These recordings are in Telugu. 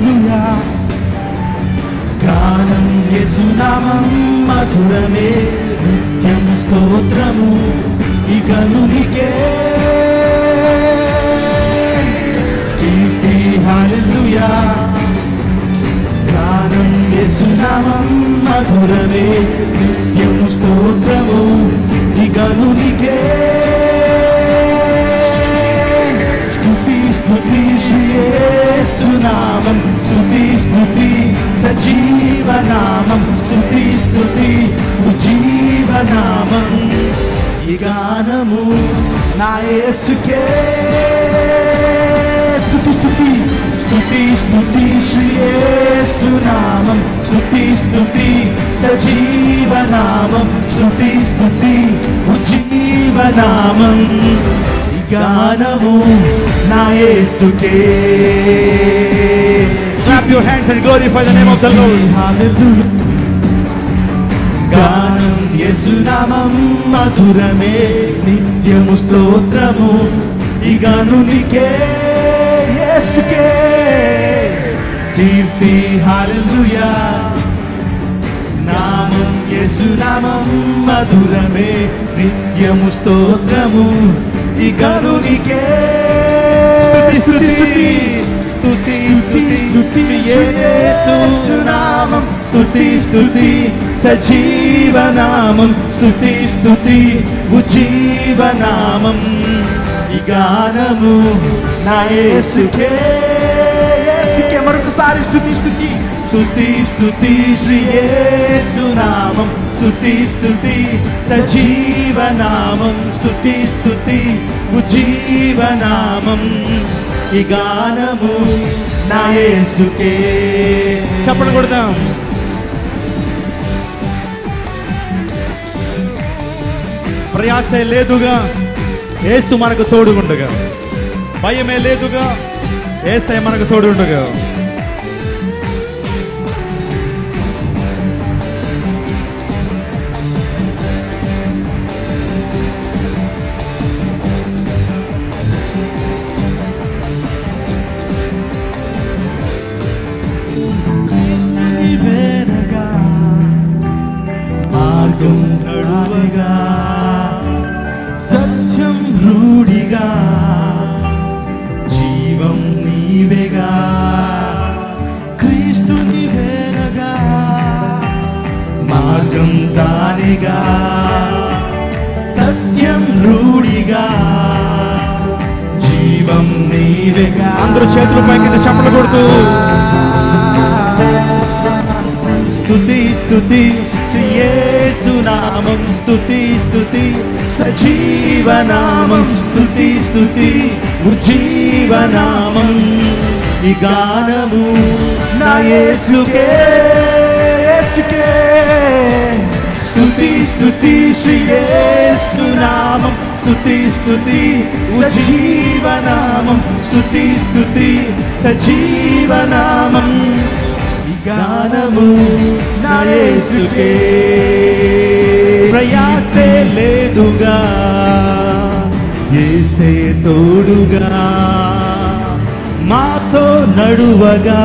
హల్లెలూయా గానం యేసునామం మధురమే నిత్యం స్తోత్రము ఇకను నీకే కీర్తి హల్లెలూయా గానం యేసునామం మధురమే నిత్యం స్తోత్రము ఇకను నీకే స్తుతి స్తుతి శ్రీ యేసునామం స్తుతి స్తుతి సజీవనామం స్తుతి స్తుతి జీవనామం ఈ గానము నా యేసుకే స్తుతి స్తుతి స్తుతి స్తుతి శ్రీ యేసునామం స్తుతి స్తుతి సజీవనామం స్తుతి స్తుతి జీవనామం ఈ గానము నా యేసుకే Clap your hands and glorify the name of the Lord. Hallelujah. గానం యేసునామం మధురమే నిత్యము స్తోత్రము ఈ గానునికే యేసుకే కీర్తి హల్లెలూయా నామం యేసునామం మధురమే నిత్యము స్తోత్రము ఈ గానునికే స్తుతి స్తుతి స్తుతి స్తుతి స్తుతి యేసునామం స్తుతి స్తుతి సజీవనామం స్తుతి స్తుతి ఉజీవనామం ఈ గానము నా యేసుకే యేసుకే మరొకసారి స్తుతి స్తుతి స్తుతి స్తుతి శ్రీ యేసునామం స్తుతి స్తుతి సజీవనామం స్తుతి స్తుతి ఉజీవనామం ఈ గానము నా యేసుకే చప్పట్లు కొడదాం ప్రయాసే లేదుగా ఏసు మనకు తోడుగుండగా భయమే లేదుగా ఏసే మనకు తోడుగుండగా క్రీస్తుని వెనగా మార్గం నడువగా సత్యం రూఢిగా జీవం నీవేగా క్రీస్తుని వెనగా మార్గం తానిగా సత్యం రూఢిగా జీవం నీవేగా అందరూ చేతుల పైకి చప్పట్లు కొడుతూ స్తుతి స్తుతి శ్రీయేసునామం స్తుతి స్తుతి సజీవనామం స్తుతి స్తుతి ఉజ్జీవనామం ఈ గానము నా యేసుకే యేసుకే స్తుతి స్తుతి శ్రీయేసునామం స్తుతి స్తుతి ఉజ్జీవనామం స్తుతి స్తుతి సజీవనామం ఈ గానము నా యేసుకే ప్రయాసే లేదుగా ఏసే తోడుగా మాతో నడువగా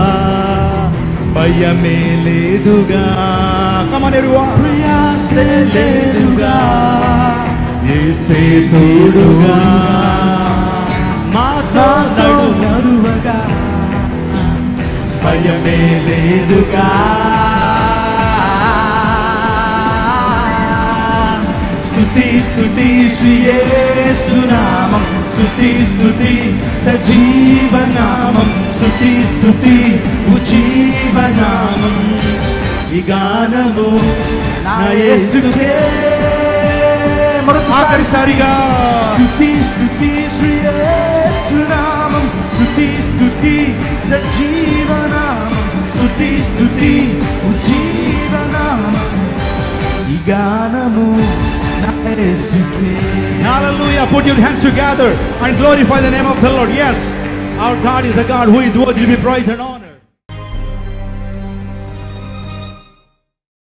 భయమే లేదుగా Come on, everyone. ప్రయాసే లేదుగా ఏసే తోడుగా మాతో నడువగా భయమే లేదుగా స్తుతి స్తుతి శ్రీయేసునామం స్తుతి స్తుతి సజీవనామం స్తుతి స్తుతి ఉజీవనామం ఈ గానము నా యేసుకే ఆఖరిసారిగా స్తుతి స్తుతి శ్రీయేసునామం స్తుతి స్తుతి సజీవనామం స్తుతి స్తుతి ఉజీవనామం ఈ గానము నా యేసుకే Hallelujah. Put your hands together and glorify the name of the Lord. Yes, our God is a God who is worthy to be praised and honored.